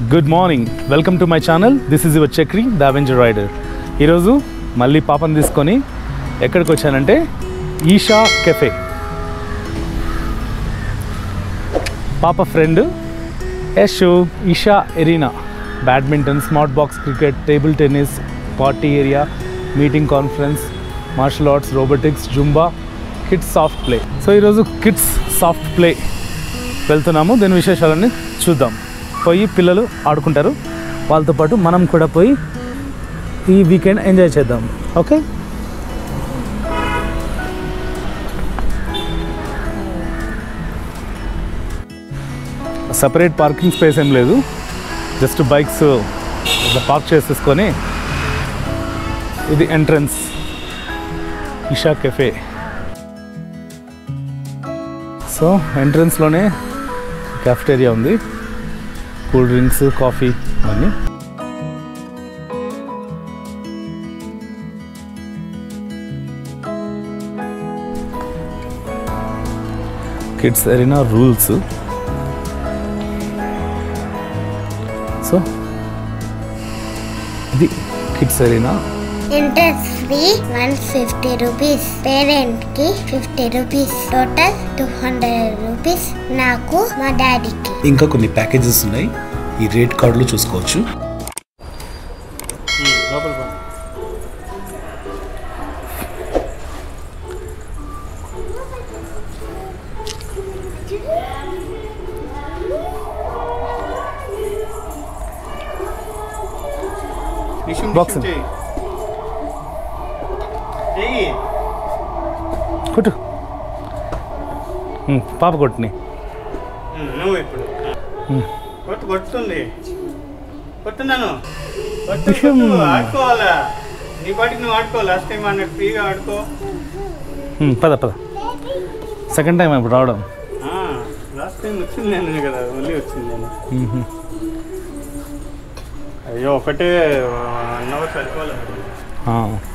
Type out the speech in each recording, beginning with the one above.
Good morning welcome to my channel this is your Chakri the avenger rider ఈరోజు మళ్ళీ పాపను తీసుకొని ఎక్కడికి వచ్చానంటే ఈషా కెఫే పాప friend Yashu Isha arena badminton smart box cricket table tennis party area meeting conference martial arts robotics zumba kids soft play so ఈరోజు kids soft play వెళ్తున్నాము దీని విశేషాలన్నీ చూద్దాం పోయి పిల్లలు ఆడుకుంటారు వాళ్ళతో పాటు మనం కూడా పోయి ఈ వీకెండ్ ఎంజాయ్ చేద్దాం ఓకే సపరేట్ పార్కింగ్ స్పేస్ ఏం లేదు జస్ట్ బైక్స్ ఇట్లా పార్క్ చేసేసుకొని ఇది ఎంట్రన్స్ ఇషా కెఫే సో ఎంట్రన్స్లోనే క్యాఫ్టేరియా ఉంది కూల్ డ్రింక్స్ కాఫీ అన్నీ కిడ్స్ ఎరీనా రూల్స్ సో ఇది kids arena entrance fee one fifty rupees parent కి fifty rupees total two hundred rupees నాకు మా డాడీకి ఇంకా కొన్ని ప్యాకేజెస్ ఉన్నాయి ఈ రేట్ కార్డులో చూసుకోవచ్చు Box. కొట్టు ఉమ్, పాప కొట్టుని నువ్వు ఇప్పుడు కొట్టు కొట్టుతుంది కొట్టున్నాను కొట్టు, విషయం. కొట్టు, ఆడుకోవాలా నీ పాటికి నువ్వు ఆడుకో లాస్ట్ టైం అన్నట్టు ఫ్రీగా ఆడుకో ఉమ్, పద పద సెకండ్ టైం ఇప్పుడు రావడం లాస్ట్ టైం వచ్చింది నేను కదా మళ్ళీ వచ్చింది నేను ఉహు. అయ్యో ఒకటే వన్ అవర్ సరిపోలే ఆ.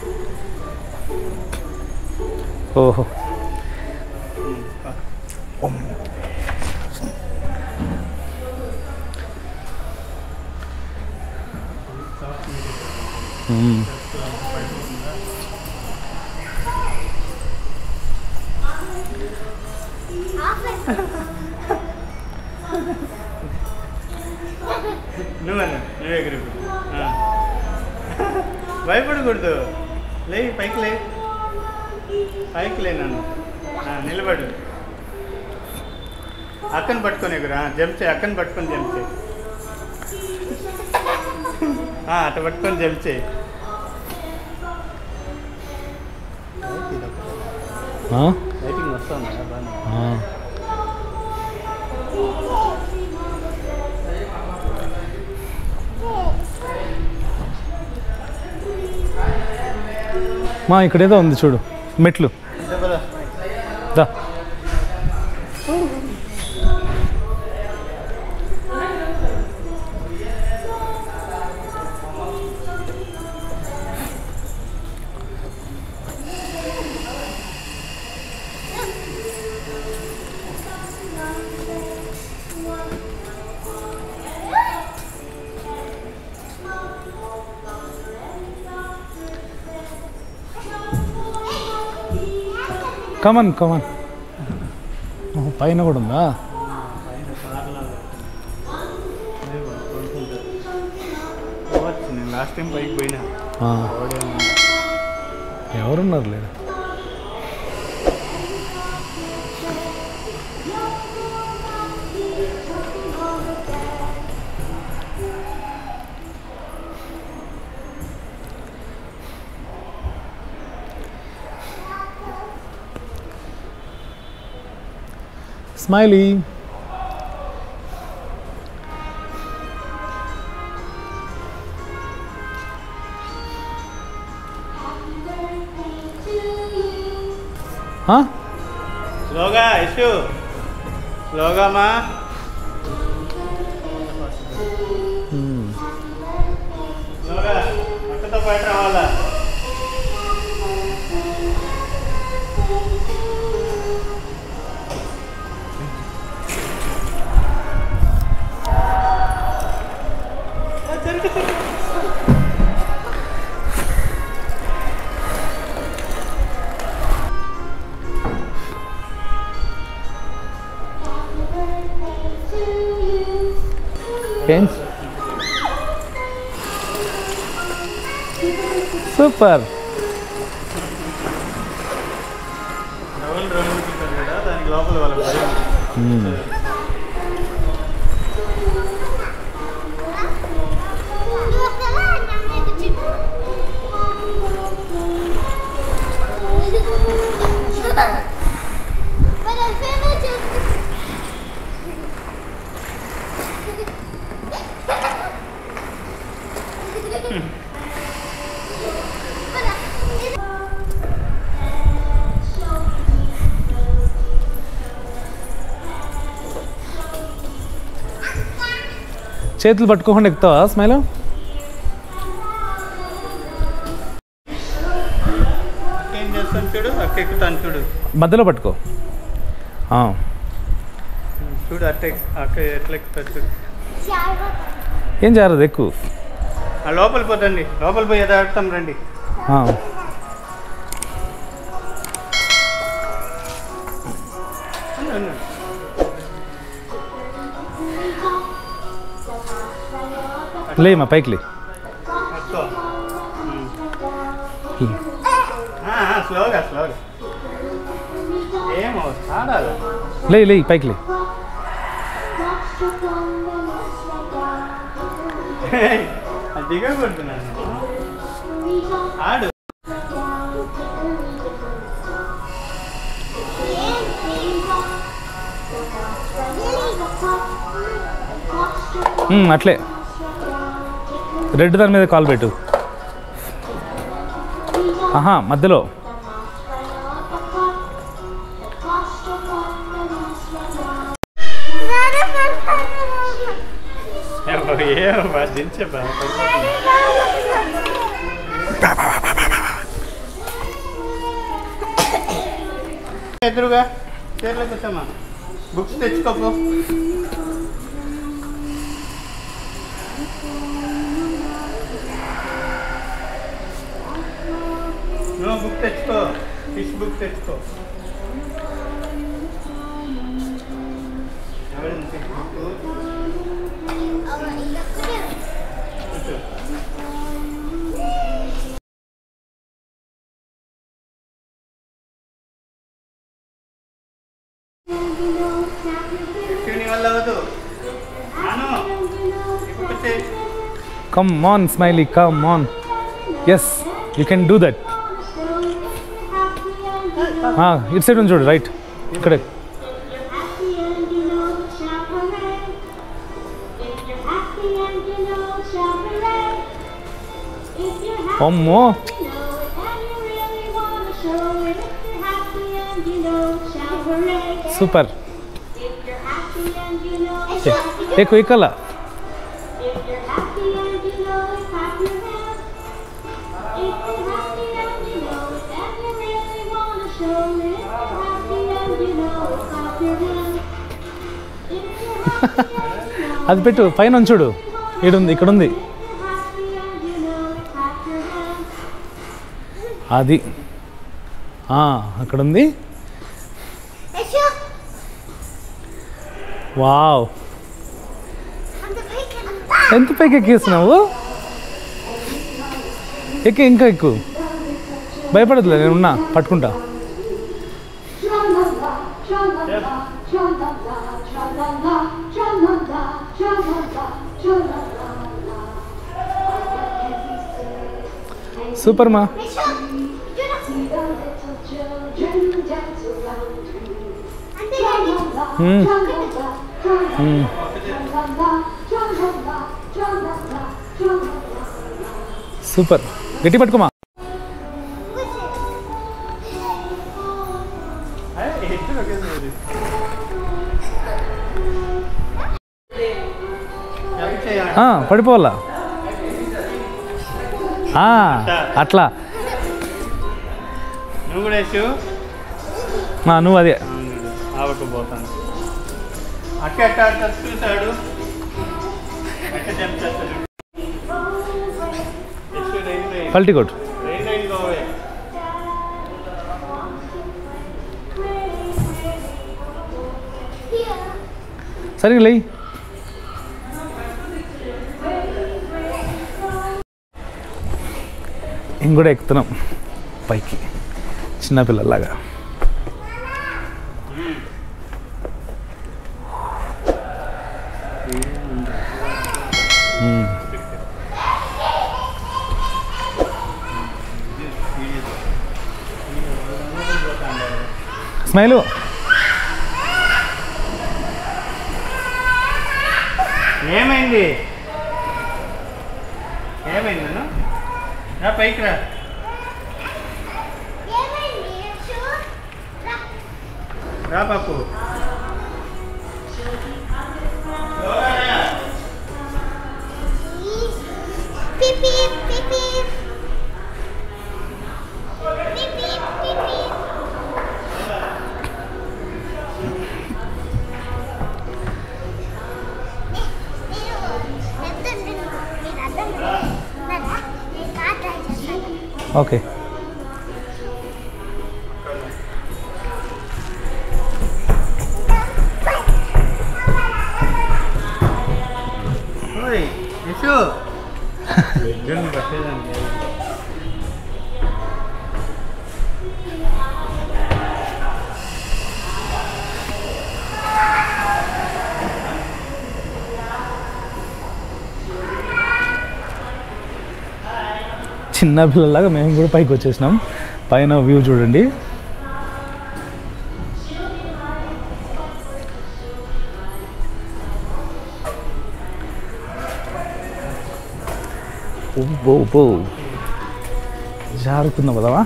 ఓహో ఉమ్. నువ్వన్నా నువ్వే ఎగురు భయపడకూడదు లే పైకి లే పైకి లే నన్ను ఆ, నిలబడు అక్కని పట్టుకొని ఎగురా జంప్ చేయి అక్కని పట్టుకొని జంప్ చేయి ఆ, అట్ట పట్టుకొని జంప్ చేయి ఆ? లైటింగ్ వస్తుందా బాగా ఆ. మా ఇక్కడేదో ఉంది చూడు మెట్లు దా కమన్ కమన్ పైన కూడా ఉందా నేను లాస్ట్ టైం పైకి పోయినా ఆ. ఎవరున్నారు లేదు స్మైలీ ఆ? స్లోగా ఇష్యూ స్లోగా మా మ్మ్. స్లోగా అక్కతో బయట రావాలా ఏం సూపర్ డబుల్ రంగులు ఉంటుంది కదా దానికి లోపల వాళ్ళకి భయం చేతులు పట్టుకోకుండా ఎక్కుతావా స్మైల్ అక్క ఏం చేస్తాను చూడు అక్క ఎక్కుతాను చూడు మధ్యలో పట్టుకో ఆ, చూడు అట్ట ఎక్- అక్క ఎట్లా ఎక్కుతాడు చూడు ఏం జారదు ఎక్కువ ఆ లోపల పోతండి లోపల పోయి ఏదో ఆడతాం రండి ఆ, ఉండు, ఉండు. లేమా పైకి లే పట్టుకో ఉమ్. ఆ, ఆ, స్లోగా స్లోగా ఏమో ఆడాలి లే లే పైకి లే అది దిగకూడుతున్నాను ఆడు ఉమ్, అట్లే రెడ్ దాని మీద కాల్ పెట్టు ఆహా మధ్యలో ఏమో దించే ఎదురుగా చీరలోకి వచ్చామా బుక్స్ తెచ్చుకోపో నువ్వు బుక్ తెచ్చుకో ఫిష్ బుక్ తెచ్చుకో ఎవరు fish book? కూర్చో. శివుని వల్ల అవ్వదు నాను ఇప్పుడు వచ్చేయ్. Come on smiley come on yes you can do that ఇటు సైడ్ ఉంది చూడు రైట్ ఇక్కడే అమ్మో సూపర్ ఎక్కువ ఎక్కల అది పెట్టు పైన ఉంది చూడు ఈడుంది ఇక్కడ ఉంది అది ఆ, అక్కడ ఉంది వావ్ ఎంత పైకి ఎక్కేస్తున్నావు ఎక్కి ఇంకా ఎక్కువ భయపడదులే నేను ఉన్నా పట్టుకుంటా సూపర్ మా మ్మ్. మ్మ్. సూపర్ గట్టి పట్టుకోమా అరే, ఎప్పుడు ఒకేసారి. ఎలా చేయాలి? ఆ, పడిపోవాలా ఆ, అట్లా నువ్వు కూడా వేసు ఆ, నువ్వు అదే ఆవకపోతాను అక్క ఎట్ట ఆడతాడు చూసాడు ఎట్ట జంప్ చేస్తాడు యశు, రైన్ రైన్. పల్టీ కొట్టు రైన్ రైన్ గోవే సరిగ్గా లేయి మేము కూడా ఎక్కుతున్నాం పైకి చిన్నపిల్లలాగా మ్మ్. స్మైలు ఏమైంది ఏమైంది నాన్న? రా పైకి రా రా పాపు Beep, beep, beep, beep. Beep, beep, beep, beep. మీరు అర్థం విను. మీరు అర్థం విన్నారా? నేను కార్ డ్రైవ్ చేస్తాను. ఓకే ఓయ్ యశు ఇద్దరిని పట్టేదాన్ని చిన్న పిల్లలాగా మేము కూడా పైకి వచ్చేసినాం పైన వ్యూ చూడండి ఉబ్బో ఉబ్బో జారుతున్నా కదవా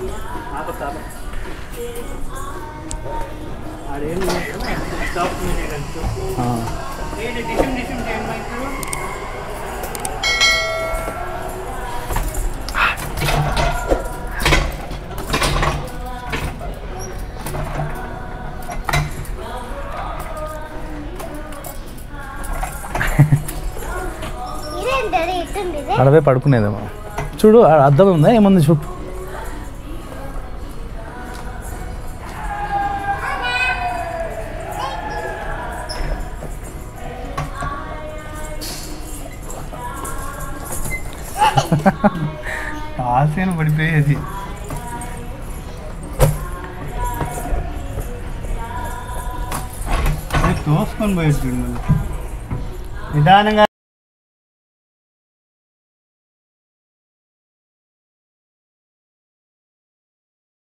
ఆడేం స్టాప్ ఏంటి డిసిమ్ డిసిమ్ చేయండి మైకు ఇదేంటి అది ఇటుంది ఇది? అడవే పడుకునేదేమో చూడు ఆ అద్దం ఉందా ఏముంది చూడు ఆసేన పడిపోయేది తోసుకొని పోయేది చూడు మళ్ళీ నిదానంగా